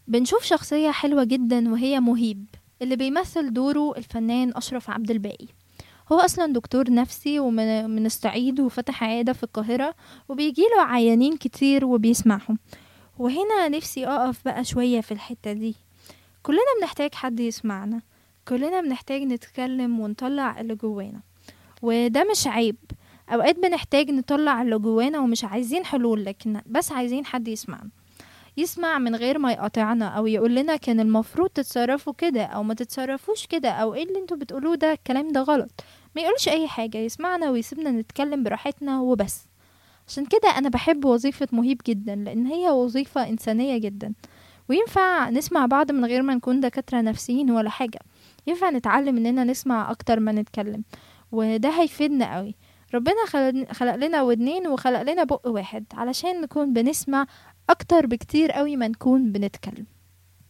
بنشوف شخصية حلوة جدا وهي مهيب اللي بيمثل دوره الفنان أشرف عبد الباقي هو أصلا دكتور نفسي ومن من الصعيد وفتح عيادة في القاهرة وبيجيله عيانين كتير وبيسمعهم وهنا نفسي أقف بقى شوية في الحتة دي كلنا بنحتاج حد يسمعنا كلنا بنحتاج نتكلم ونطلع اللي جوانا وده مش عيب أوقات بنحتاج نطلع اللي جوانا ومش عايزين حلول لكن بس عايزين حد يسمعنا يسمع من غير ما يقاطعنا او يقول لنا كان المفروض تتصرفوا كده او ما تتصرفوش كده او ايه اللي انتوا بتقولوه ده الكلام ده غلط ما يقولش اي حاجه يسمعنا ويسيبنا نتكلم براحتنا وبس عشان كده انا بحب وظيفه مهيب جدا لان هي وظيفه انسانيه جدا وينفع نسمع بعض من غير ما نكون دكاتره نفسيين ولا حاجه ينفع نتعلم اننا نسمع اكتر ما نتكلم وده هيفيدنا قوي ربنا خلق خلق لنا ودنين وخلق لنا بق واحد علشان نكون بنسمع اكتر بكتير قوي ما نكون بنتكلم